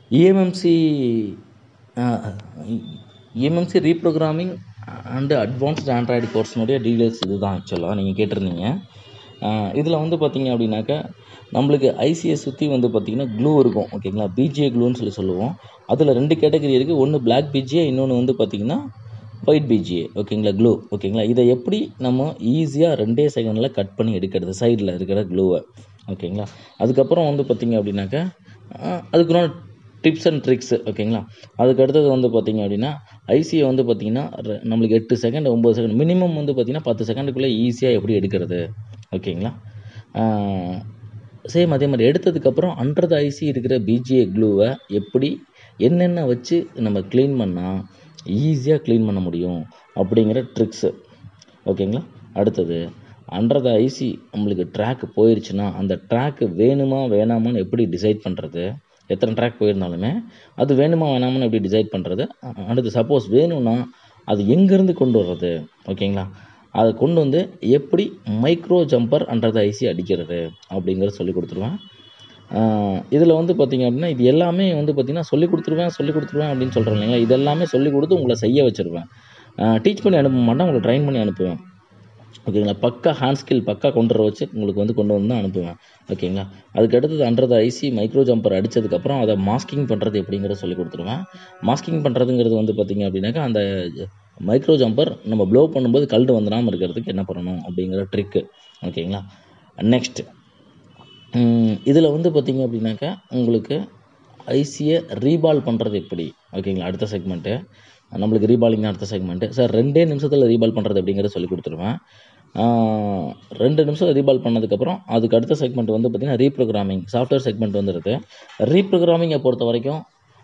eMMC EMMC reprogramming and advanced Android கோர்ஸ்னுடைய details இது தான் ஆக்சுவலாக நீங்கள் கேட்டிருந்தீங்க இதில் வந்து பார்த்தீங்க அப்படின்னாக்கா நம்மளுக்கு ஐசியை சுற்றி வந்து பார்த்திங்கன்னா க்ளூ இருக்கும் ஓகேங்களா பிஜிஏ க்ளூன்னு சொல்லி சொல்லுவோம் அதில் ரெண்டு கேட்டகரி இருக்குது ஒன்று பிளாக் பிஜிஏ இன்னொன்று வந்து பார்த்திங்கன்னா ஒயிட் பிஜிஏ ஓகேங்களா க்ளூ ஓகேங்களா இதை எப்படி நம்ம ஈஸியாக ரெண்டே செகண்டில் கட் பண்ணி எடுக்கிறது சைடில் இருக்கிற க்ளூவை ஓகேங்களா அதுக்கப்புறம் வந்து பார்த்திங்க அப்படின்னாக்கா அதுக்குன்னு டிப்ஸ் அண்ட் ட்ரிக்ஸு ஓகேங்களா அதுக்கு அடுத்தது வந்து பார்த்திங்க அப்படின்னா ஐசியை வந்து பார்த்திங்கன்னா ர- நம்மளுக்கு எட்டு செகண்ட் ஒம்பது செகண்ட் மினிமம் வந்து பார்த்திங்கன்னா பத்து செகண்டுக்குள்ளே ஈஸியாக எப்படி எடுக்கிறது ஓகேங்களா சேம் அதே மாதிரி எடுத்ததுக்கப்புறம் அண்டர் ஐசி இருக்கிற பிஜிஏ க்ளூவை எப்படி என்னென்ன வச்சு நம்ம க்ளீன் பண்ணால் ஈஸியாக க்ளீன் பண்ண முடியும் அப்படிங்கிற ட்ரிக்ஸு ஓகேங்களா அடுத்தது அண்டர் த ஐசி நம்மளுக்கு ட்ராக் போயிருச்சுன்னா அந்த ட்ராக்கு வேணுமா வேணாமான்னு எப்படி டிசைட் பண்ணுறது எத்தனை ட்ராக் போயிருந்தாலுமே அது வேணுமா வேணாமான்னு எப்படி டிசைட் பண்ணுறது அடுத்து சப்போஸ் வேணும்னா அது எங்கேருந்து கொண்டு வர்றது ஓகேங்களா அதை கொண்டு வந்து எப்படி micro jumper under the IC அடிக்கிறது அப்படிங்கிறத சொல்லி கொடுத்துருவேன் இதில் வந்து பார்த்தீங்க அப்படின்னா இது எல்லாமே வந்து பார்த்தீங்கன்னா சொல்லி கொடுத்துருவேன் சொல்லி கொடுத்துருவேன் அப்படின்னு சொல்கிறேன் இல்லைங்களா இது எல்லாமே சொல்லி கொடுத்து உங்களை செய்ய வச்சுருவேன் டீச் பண்ணி அனுப்ப மாட்டேன் உங்களை ட்ரைன் பண்ணி அனுப்புவேன் ஓகேங்களா பக்கா ஹேண்ட் ஸ்கில் பக்கா கொண்டு வர வச்சு உங்களுக்கு வந்து கொண்டு வந்து தான் அனுப்புவேன் ஓகேங்களா அதுக்கு அடுத்தது அண்டர் ஐசி மைக்ரோ ஜம்பர் அடித்ததுக்கப்புறம் அதை மாஸ்கிங் பண்ணுறது எப்படிங்கிறத சொல்லி கொடுத்துருவேன் மாஸ்கிங் பண்ணுறதுங்கிறது வந்து பார்த்திங்க அப்படின்னாக்கா அந்த மைக்ரோ ஜம்பர் நம்ம ப்ளோ பண்ணும்போது கல்டு வந்துடாமல் இருக்கிறதுக்கு என்ன பண்ணணும் அப்படிங்கிற ட்ரிக்கு ஓகேங்களா நெக்ஸ்ட் இதில் வந்து பார்த்திங்க அப்படின்னாக்கா உங்களுக்கு ஐசியை ரீபால் பண்ணுறது எப்படி ஓகேங்களா அடுத்த செக்மெண்ட்டு நம்மளுக்கு ரீபாலிங் அடுத்த செக்மெண்ட்டு சார் ரெண்டே நிமிஷத்தில் ரீபால் பண்ணுறது அப்படிங்கிறத சொல்லி கொடுத்துருவேன் ஆஹ் ரெண்டு நிமிஷம் ரீபால் பண்ணதுக்கப்புறம் அதுக்கு அடுத்த செக்மெண்ட் வந்து பார்த்திங்கன்னா ரீப்ரோக்ராமிங் சாஃப்ட்வேர் செக்மெண்ட் வந்துடுது ரீப்ரோக்ராமிங்கை பொறுத்த வரைக்கும்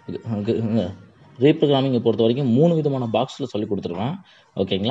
ரீப்ரோக்ராமிங்கை பொறுத்த வரைக்கும் மூணு விதமான பாக்ஸில் சொல்லி கொடுத்துருவேன் ஓகேங்களா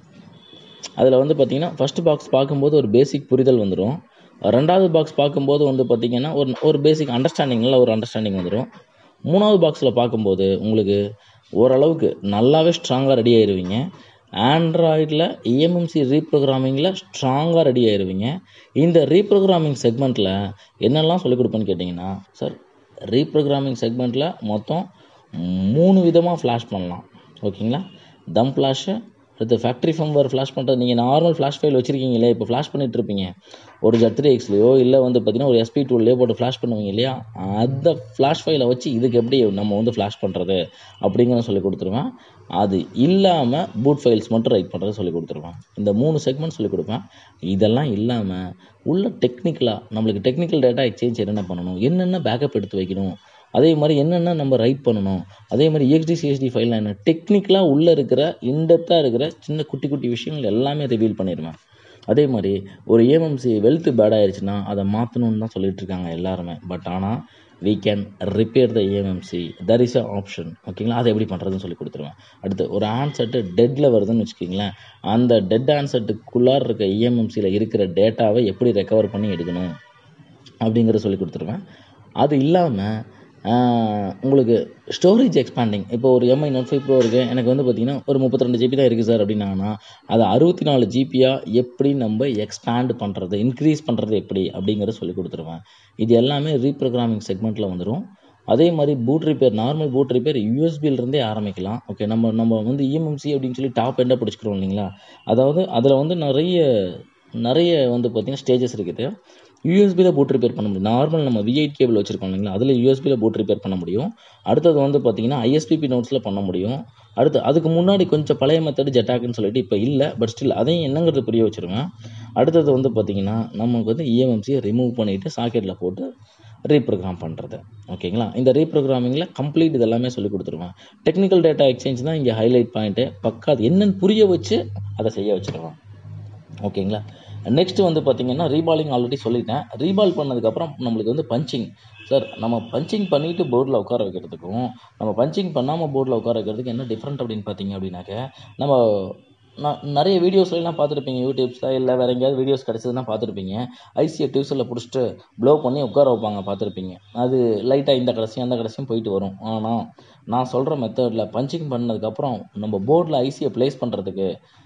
அதில் வந்து பார்த்தீங்கன்னா ஃபஸ்ட் பாக்ஸ் பார்க்கும்போது ஒரு பேசிக் புரிதல் வந்துடும் ரெண்டாவது பாக்ஸ் பார்க்கும்போது வந்து பார்த்தீங்கன்னா ஒரு ஒரு பேசிக் அண்டர்ஸ்டாண்டிங் நல்ல ஒரு அண்டர்ஸ்டாண்டிங் வந்துடும் மூணாவது பாக்ஸில் பார்க்கும்போது உங்களுக்கு ஓரளவுக்கு நல்லாவே ஸ்ட்ராங்காக ரெடி ஆயிருவீங்க ஆண்ட்ராய்டில் இஎம்எம்சி ரீப்ரோக்ராமிங்கில் ஸ்ட்ராங்காக ரெடி ஆயிருவீங்க இந்த ரீப்ரோக்ராமிங் செக்மெண்ட்டில் என்னெல்லாம் சொல்லிக் கொடுப்பேன்னு கேட்டிங்கன்னா சார் ரீப்ரோக்ராமிங் செக்மெண்ட்டில் மொத்தம் மூணு விதமாக ஃப்ளாஷ் பண்ணலாம் ஓகேங்களா தம் ஃப்ளாஷு அடுத்து ஃபேக்ட்ரி ஃபம்வேர் ஃப்ளாஷ் பண்ணுறது நீங்கள் நார்மல் ஃப்ளாஷ் ஃபைல் வச்சுருக்கீங்களே இப்போ ஃப்ளாஷ் பண்ணிட்டு இருப்பீங்க ஒரு ஜட் த்ரீ எக்ஸ்லையோ இல்லை வந்து பார்த்தீங்கன்னா ஒரு எஸ்பி டூல்லையோ போட்டு ஃப்ளாஷ் பண்ணுவீங்க இல்லையா அந்த ஃப்ளாஷ் ஃபைலை வச்சு இதுக்கு எப்படி நம்ம வந்து ஃப்ளாஷ் பண்ணுறது அப்படிங்கிறத சொல்லி கொடுத்துருவேன் அது இல்லாமல் பூட் ஃபைல்ஸ் மட்டும் ரைட் பண்ணுறது சொல்லி கொடுத்துருவேன் இந்த மூணு செக்மெண்ட் சொல்லி கொடுப்பேன் இதெல்லாம் இல்லாமல் உள்ள டெக்னிக்கலாக நம்மளுக்கு டெக்னிக்கல் டேட்டா எக்ஸ்சேஞ்ச் என்னென்ன பண்ணணும் என்னென்ன பேக்கப் எடுத்து வைக்கணும் அதே மாதிரி என்னென்ன நம்ம ரைட் பண்ணணும் அதே மாதிரி EXD சிஎஸ்டி ஃபைலில் என்ன டெக்னிக்கலாக உள்ளே இருக்கிற இன்டெப்த்தாக இருக்கிற சின்ன குட்டி குட்டி விஷயங்கள் எல்லாமே ரிவீல் பண்ணிடுவேன் அதே மாதிரி ஒரு ஏஎம்சி வெல்த் பேட் ஆயிடுச்சுன்னா அதை மாற்றணும்னு தான் சொல்லிட்டு இருக்காங்க எல்லாருமே பட் ஆனால் we can repair the EMMC there is a option ஓகேங்களா அதை எப்படி பண்ணுறதுன்னு சொல்லி கொடுத்துருவேன் அடுத்து ஒரு ஆன்செட்டு டெட்டில் வருதுன்னு வச்சுக்கிங்களேன் அந்த டெட் ஆன்செட்டுக்குள்ளார இருக்க இஎம்எம்சியில் இருக்கிற டேட்டாவை எப்படி ரெக்கவர் பண்ணி எடுக்கணும் அப்படிங்கிறத சொல்லி கொடுத்துருவேன் அது இல்லாமல் உங்களுக்கு ஸ்டோரேஜ் எக்ஸ்பேண்டிங் இப்போ ஒரு எம்ஐ நோட் ஃபைவ் ப்ரோ இருக்குது எனக்கு வந்து பார்த்தீங்கன்னா ஒரு முப்பத்தி ரெண்டு ஜிபி தான் இருக்குது சார் அப்படின்னாங்கன்னா அதை அறுபத்தி நாலு ஜிபியாக எப்படி நம்ம எக்ஸ்பேண்ட் பண்ணுறது இன்க்ரீஸ் பண்ணுறது எப்படி அப்படிங்கிறத சொல்லி கொடுத்துருவேன் இது எல்லாமே ரீப்ரோக்ராமிங் செக்மெண்ட்டில் வந்துடும் அதே மாதிரி boot repair normal boot repair யூஎஸ்பியிலிருந்தே ஆரம்பிக்கலாம் ஓகே நம்ம நம்ம வந்து இஎம்எம்சி அப்படின்னு சொல்லி டாப் எண்டாக பிடிச்சிக்கிறோம் இல்லைங்களா அதாவது அதில் வந்து நிறைய நிறைய வந்து பார்த்திங்கன்னா ஸ்டேஜஸ் இருக்குது யூஎஸ்பியில் பூட் ரிப்பேர் பண்ண முடியும் நார்மல் நம்ம விஐட் கேபிள் வச்சுருக்கோம் இல்லைங்களா அதில் யூஎஸ்பியில் பூட் ரிப்பேர் பண்ண முடியும் அடுத்தது வந்து பார்த்திங்கன்னா ஐஎஸ்பிபி நோட்ஸில் பண்ண முடியும் அடுத்து அதுக்கு முன்னாடி கொஞ்சம் பழைய மெத்தடு ஜெட்டாக்குன்னு சொல்லிட்டு இப்போ இல்லை பட் ஸ்டில் அதையும் என்னங்கிறது புரிய வச்சுருவேன் அடுத்தது வந்து பார்த்திங்கன்னா நமக்கு வந்து இஎம்எம்சியை ரிமூவ் பண்ணிவிட்டு சாக்கெட்டில் போட்டு ரீப்ரோக்ராம் பண்ணுறது ஓகேங்களா இந்த ரீப்ரோக்ராமிங்கில் கம்ப்ளீட் இதெல்லாமே சொல்லி கொடுத்துருவேன் டெக்னிக்கல் டேட்டா எக்ஸ்சேஞ்ச் தான் இங்கே ஹைலைட் பாயிண்ட்டு பக்கா அது என்னன்னு புரிய வச்சு அதை செய்ய வச்சுருவேன் ஓகேங்களா நெக்ஸ்ட் வந்து பார்த்தீங்கன்னா ரீபாலிங் ஆல்ரெடி சொல்லிட்டேன் ரீபால் பண்ணதுக்கப்புறம் நம்மளுக்கு வந்து பஞ்சிங் சார் நம்ம பஞ்சிங் பண்ணிவிட்டு போர்டில் உட்கார வைக்கிறதுக்கும் நம்ம பஞ்சிங் பண்ணாமல் போர்டில் உட்கார வைக்கிறதுக்கு என்ன டிஃப்ரெண்ட் அப்படின்னு பார்த்தீங்க அப்படின்னாக்க நம்ம நான் நிறைய வீடியோஸ்லாம் பார்த்துருப்பீங்க யூடியூப்ஸில் இல்லை வேறு எங்கேயாவது வீடியோஸ் கிடச்சதுன்னா பார்த்துருப்பீங்க ஐசியை டியூஸில் பிடிச்சிட்டு ப்ளோ பண்ணி உட்கார வைப்பாங்க பார்த்துருப்பீங்க அது லைட்டாக இந்த கடைசியும் அந்த கடைசியும் போயிட்டு வரும் ஆனால் நான் சொல்கிற மெத்தடில் பஞ்சிங் பண்ணதுக்கப்புறம் நம்ம போர்டில் ஐசியை ப்ளேஸ் பண்ணுறதுக்கு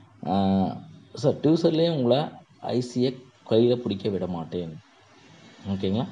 சார் டியூசர்லேயே உங்களை ஐசியை கையில் பிடிக்க விட மாட்டேன் ஓகேங்களா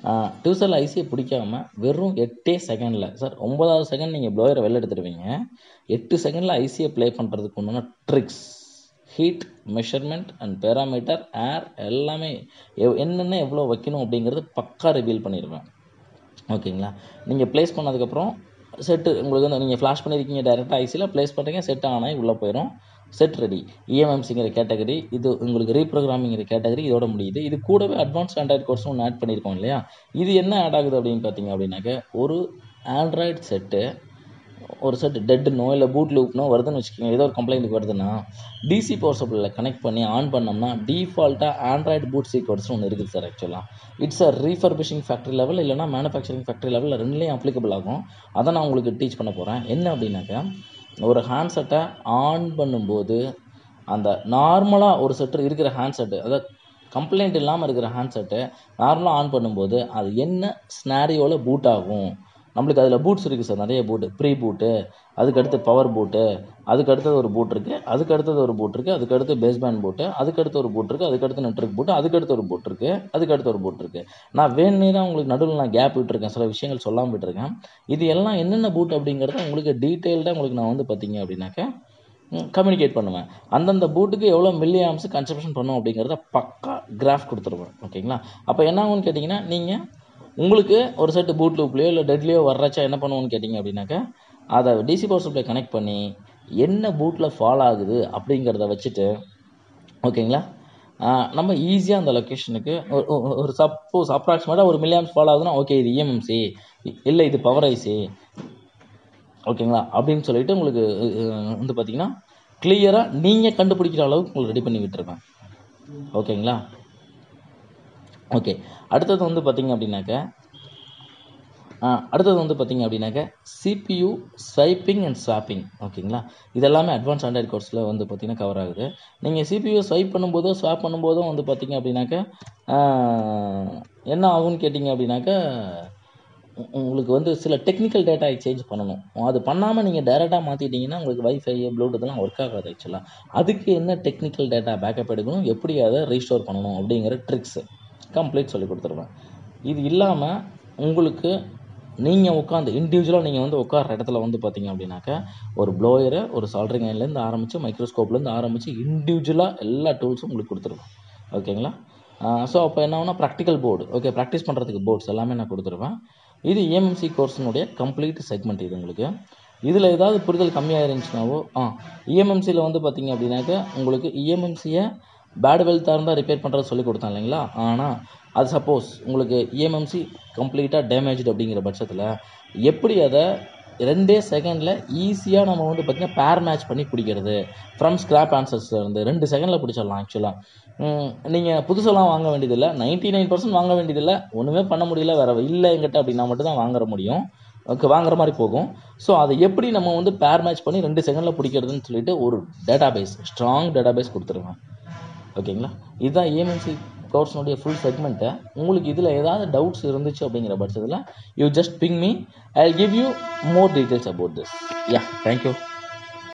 டியூசரில் ஐசியை பிடிக்காம வெறும் எட்டே செகண்டில் சார் ஒன்பதாவது செகண்ட் நீங்கள் ப்ளோயரை வெளில எடுத்துடுவீங்க எட்டு செகண்டில் ஐசியை ப்ளே பண்ணுறதுக்கு ஒன்றுனா tricks heat measurement and parameter air எல்லாமே எவ் என்னென்ன எவ்வளோ வைக்கணும் அப்படிங்கிறது பக்கா ரிவீல் பண்ணிடுவேன் ஓகேங்களா நீங்கள் ப்ளேஸ் பண்ணதுக்கப்புறம் செட்டு உங்களுக்கு வந்து நீங்கள் ஃப்ளாஷ் பண்ணியிருக்கீங்க டேரெக்டாக ஐசியில் ப்ளேஸ் பண்ணுறீங்க செட் ஆனால் உள்ளே போயிடும் செட் ரெடி இஎம்எம்சிங்கிற கேட்டகரி இது உங்களுக்கு ரீப்ரோக்ராமிங்கிற கேட்டகரி இதோட முடியுது இது கூடவே அட்வான்ஸ் ஆண்ட்ராய்ட் கோர்ஸும் ஒன்று ஆட் பண்ணியிருக்கோம் இல்லையா இது என்ன ஆட் ஆகுது அப்படின்னு பார்த்தீங்க அப்படின்னாக்க ஒரு ஆண்ட்ராய்டு செட்டு ஒரு செட் டெட்டுனோ இல்லை பூட் லூப்னோ வருதுன்னு வச்சுக்கோங்க ஏதோ ஒரு கம்ப்ளைண்ட் வருதுன்னா டிசி பவர் சப்ளையில் கனெக்ட் பண்ணி ஆன் பண்ணோம்னா டிஃபால்ட்டாக ஆண்ட்ராய்டு பூட் சீக்வர்ஸ்னு ஒன்று இருக்குது சார் ஆக்சுவலாக it's a refurbishing factory level இல்லைனா மேனுஃபேக்சரிங் ஃபேக்ட்ரி லெவலில் ரெண்டுலேயும் அப்ளிகபிள் ஆகும் அதை நான் உங்களுக்கு டீச் பண்ண போகிறேன் என்ன அப்படின்னாக்கா ஒரு ஹேண்ட்செட்டை ஆன் பண்ணும்போது அந்த நார்மலாக ஒரு செட்டு இருக்கிற ஹேண்ட்செட்டு அதாவது கம்ப்ளைண்ட் இல்லாமல் இருக்கிற ஹேண்ட்செட்டை நார்மலாக ஆன் பண்ணும்போது அது என்ன ஸ்னாரியோவில் பூட் ஆகும் நம்மளுக்கு அதில் பூட்ஸ் இருக்குது சார் நிறைய பூட்டு ப்ரீ பூட்டு அதுக்கடுத்து பவர் பூட்டு அதுக்கு அடுத்தது ஒரு பூட் இருக்குது அதுக்கு அடுத்தது ஒரு பூட் இருக்குது அதுக்கு அடுத்து பேஸ்பேண்ட் பூட்டு அதுக்கு அடுத்து ஒரு பூட் இருக்குது அதுக்கு அடுத்து நெட்ஒர்க் பூட்டு அதுக்கு அடுத்து ஒரு பூட் இருக்குது அதுக்கு அடுத்து ஒரு பூட் இருக்குது நான் வேணுனே தான் உங்களுக்கு நடுவில் நான் கேப் விட்டுருக்கேன் சில விஷயங்கள் சொல்லாமல் விட்டுருக்கேன் இது எல்லாம் என்னென்ன பூட் அப்படிங்கிறத உங்களுக்கு டீட்டெயில்டாக உங்களுக்கு நான் வந்து பார்த்தீங்க அப்படின்னாக்கா கம்யூனிகேட் பண்ணுவேன் அந்தந்த பூட்டுக்கு எவ்வளோ மில்லி ஆம்ஸ் கன்சப்ஷன் பண்ணும் அப்படிங்கிறத பக்கா கிராஃப் கொடுத்துருவேன் ஓகேங்களா அப்போ என்ன ஆகும்னு கேட்டிங்கன்னா நீங்கள் உங்களுக்கு ஒரு செட்டு பூட் லூப்லையோ இல்லை டெட்லையோ வர்றச்சா என்ன பண்ணுவோன்னு கேட்டிங்க அப்படின்னாக்கா அதை டிசி பவர் சப்ளை கனெக்ட் பண்ணி என்ன பூட்டில் ஃபால் ஆகுது அப்படிங்கிறத வச்சுட்டு ஓகேங்களா ஆஹ் நம்ம ஈஸியாக அந்த லொக்கேஷனுக்கு ஒரு ஒரு- ஒரு சப்போஸ் அப்ராக்சிமேட்டாக ஒரு மில்லியம்ஸ் ஃபால் ஆகுதுன்னா ஓகே இது இஎம்எம்சி இல்லை இது பவர் ஐசி ஓகேங்களா அப்படின்னு சொல்லிட்டு உங்களுக்கு அஹ், வந்து பார்த்தீங்கன்னா கிளியராக நீங்கள் கண்டுபிடிக்கிற அளவுக்கு உங்களுக்கு ரெடி பண்ணி விட்டுருவேன் ஓகேங்களா ஓகே அடுத்தது வந்து பார்த்தீங்க அப்படின்னாக்க ஆ, அடுத்தது வந்து பார்த்தீங்க அப்படின்னாக்க சிபியு ஸ்வைப்பிங் அண்ட் ஸ்வாப்பிங் ஓகேங்களா இதெல்லாமே அட்வான்ஸ் ஆண்ட்ராய்ட் கோர்ஸில் வந்து பார்த்தீங்கன்னா கவர் ஆகுது நீங்கள் சிபியு ஸ்வைப் பண்ணும்போதோ ஸ்வாப் பண்ணும்போதும் வந்து பார்த்தீங்க அப்படின்னாக்க ஆ, என்ன ஆகும்னு கேட்டிங்க அப்படின்னாக்க உ- உங்களுக்கு வந்து சில டெக்னிக்கல் டேட்டா எக்ஸ்சேஞ்ச் பண்ணணும் அது பண்ணாமல் நீங்கள் டேரெக்டாக மாற்றிட்டீங்கன்னா உங்களுக்கு வைஃபை ப்ளூடூத்லாம் ஒர்க் ஆகாது ஆக்சுவலாக அதுக்கு என்ன டெக்னிக்கல் டேட்டா பேக்கப் எடுக்கணும் எப்படி அதை ரீஸ்டோர் பண்ணணும் அப்படிங்கிற ட்ரிக்ஸு கம்ப்ளீட் சொல்லி கொடுத்துருவேன் இது இல்லாமல் உங்களுக்கு நீங்கள் உட்காந்து இண்டிவிஜுவலாக நீங்கள் வந்து உட்கார இடத்துல வந்து பார்த்தீங்க அப்படின்னாக்கா ஒரு ப்ளோயரை ஒரு சால்ட்ரிங் ஐன்லேருந்து ஆரம்பித்து மைக்ரோஸ்கோப்லேருந்து ஆரம்பித்து இண்டிவிஜுவலாக எல்லா டூல்ஸும் உங்களுக்கு கொடுத்துருவேன் ஓகேங்களா ஸோ அப்போ என்ன ஆகுனா ப்ராக்டிக்கல் போர்டு ஓகே ப்ராக்டிஸ் பண்ணுறதுக்கு போர்ட்ஸ் எல்லாமே நான் கொடுத்துருவேன் இது இஎம்எம்சி கோர்ஸினுடைய கம்ப்ளீட் செக்மெண்ட் இது உங்களுக்கு இதில் ஏதாவது புரிதல் கம்மியாக இருந்துச்சுனாவோ ஆ இஎம்எம்சியில் வந்து பார்த்தீங்க அப்படின்னாக்கா உங்களுக்கு இஎம்எம்சியை பேட் வெல்த்தாக இருந்தால் ரிப்பேர் பண்ணுறது சொல்லி கொடுத்தேன் இல்லைங்களா ஆனால் அது சப்போஸ் உங்களுக்கு இஎம்எம்சி கம்ப்ளீட்டாக டேமேஜ்டு அப்படிங்கிற பட்சத்தில் எப்படி அதை ரெண்டே செகண்டில் ஈஸியாக நம்ம வந்து பார்த்திங்கன்னா பேர் மேட்ச் பண்ணி பிடிக்கிறது ஃப்ரம் ஸ்கிராப் ஆன்சர்ஸில் இருந்து ரெண்டு செகண்டில் பிடிச்சிடலாம் ஆக்சுவலாக நீங்கள் புதுசெல்லாம் வாங்க வேண்டியதில்லை நைன்ட்டி நைன் பர்சன்ட் வாங்க வேண்டியதில்லை ஒன்றுமே பண்ண முடியல வேறு இல்லை எங்கிட்ட அப்படின்னா மட்டும் தான் வாங்குற முடியும் ஓகே வாங்குற மாதிரி போகும் ஸோ அதை எப்படி நம்ம வந்து பேர் மேட்ச் பண்ணி ரெண்டு செகண்டில் பிடிக்கிறதுன்னு சொல்லிட்டு ஒரு data base strong data base கொடுத்துருவேன் ஓகேங்களா இதுதான் ஏஎம்என்சி கோர்ஸ்னுடைய ஃபுல் செக்மெண்ட்டை உங்களுக்கு இதில் ஏதாவது டவுட்ஸ் இருந்துச்சு அப்படிங்கிற பட்சத்தில் you just ping me I give you more details about this yeah thank you